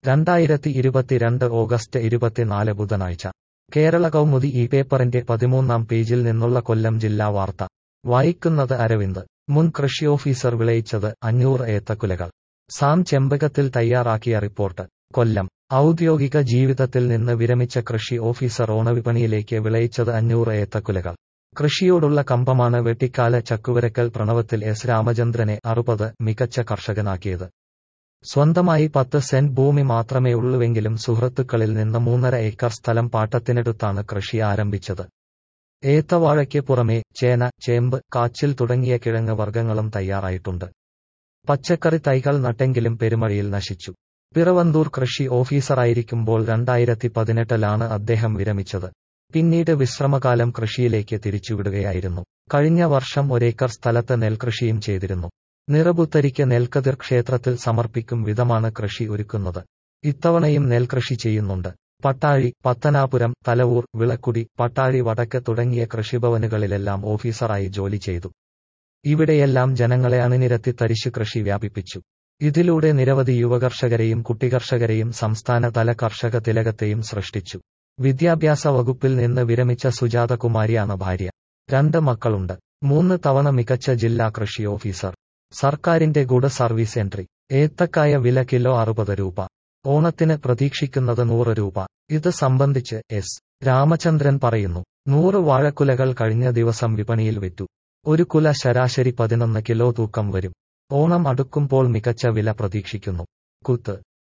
രണ്ടായിരത്തി ഇരുപത്തിരണ്ട് ഓഗസ്റ്റ് ഇരുപത്തിനാല് ബുധനാഴ്ച കേരള കൗമുദി ഈ പേപ്പറിന്റെ പതിമൂന്നാം പേജിൽ നിന്നുള്ള കൊല്ലം ജില്ലാ വാർത്ത വായിക്കുന്നത് അരവിന്ദ് മുൻ കൃഷി ഓഫീസർ വിളയിച്ചത് അഞ്ഞൂറ് ഏത്തക്കുലകൾ സാം ചെമ്പകത്തിൽ തയ്യാറാക്കിയ റിപ്പോർട്ട് കൊല്ലം ഔദ്യോഗിക ജീവിതത്തിൽ നിന്ന് വിരമിച്ച കൃഷി ഓഫീസർ ഓണവിപണിയിലേക്ക് വിളയിച്ചത് അഞ്ഞൂറ് ഏത്തക്കുലകൾ കൃഷിയോടുള്ള കമ്പമാണ് വെട്ടിക്കാല ചക്കുവരക്കൽ പ്രണവത്തിൽ എസ് രാമചന്ദ്രനെ അറുപത് മികച്ച കർഷകനാക്കിയത് സ്വന്തമായി പത്ത് സെന്റ് ഭൂമി മാത്രമേ ഉള്ളുവെങ്കിലും സുഹൃത്തുക്കളിൽ നിന്ന് മൂന്നര ഏക്കർ സ്ഥലം പാട്ടത്തിനെടുത്താണ് കൃഷി ആരംഭിച്ചത് ഏത്തവാഴയ്ക്ക് പുറമെ ചേന ചേമ്പ് കാച്ചിൽ തുടങ്ങിയ കിഴങ്ങ് വർഗ്ഗങ്ങളും തയ്യാറായിട്ടുണ്ട് പച്ചക്കറി തൈകൾ നട്ടെങ്കിലും പെരുമഴയിൽ നശിച്ചു പിറവന്തൂർ കൃഷി ഓഫീസറായിരിക്കുമ്പോൾ രണ്ടായിരത്തി പതിനെട്ടിലാണ് അദ്ദേഹം വിരമിച്ചത് പിന്നീട് വിശ്രമകാലം കൃഷിയിലേക്ക് തിരിച്ചുവിടുകയായിരുന്നു കഴിഞ്ഞ വർഷം ഒരേക്കർ സ്ഥലത്ത് നെൽകൃഷിയും ചെയ്തിരുന്നു നിറപുത്തരിക്ക് നെൽക്കതിർ ക്ഷേത്രത്തിൽ സമർപ്പിക്കും വിധമാണ് കൃഷി ഒരുക്കുന്നത് ഇത്തവണയും നെൽകൃഷി ചെയ്യുന്നുണ്ട് പട്ടാഴി പത്തനാപുരം തലവൂർ വിളക്കുടി പട്ടാഴി വടക്ക് തുടങ്ങിയ കൃഷിഭവനുകളിലെല്ലാം ഓഫീസറായി ജോലി ചെയ്തു ഇവിടെയെല്ലാം ജനങ്ങളെ അണിനിരത്തി തരിശു കൃഷി വ്യാപിപ്പിച്ചു ഇതിലൂടെ നിരവധി യുവകർഷകരെയും കുട്ടികർഷകരെയും സംസ്ഥാനതല കർഷക തിലകത്തെയും സൃഷ്ടിച്ചു വിദ്യാഭ്യാസ വകുപ്പിൽ നിന്ന് വിരമിച്ച സുജാത കുമാരിയാണ് ഭാര്യ രണ്ട് മക്കളുണ്ട് മൂന്ന് തവണ മികച്ച ജില്ലാ കൃഷി ഓഫീസർ സർക്കാരിന്റെ ഗുഡ സർവീസ് എൻട്രി ഏത്തക്കായ വില കിലോ അറുപത് രൂപ ഓണത്തിന് പ്രതീക്ഷിക്കുന്നത് നൂറ് രൂപ ഇത് സംബന്ധിച്ച് എസ് രാമചന്ദ്രൻ പറയുന്നു നൂറ് വാഴക്കുലകൾ കഴിഞ്ഞ ദിവസം വിപണിയിൽ വിറ്റു ഒരു കുല ശരാശരി പതിനൊന്ന് കിലോ തൂക്കം വരും ഓണം അടുക്കുമ്പോൾ മികച്ച വില പ്രതീക്ഷിക്കുന്നു കുത്ത്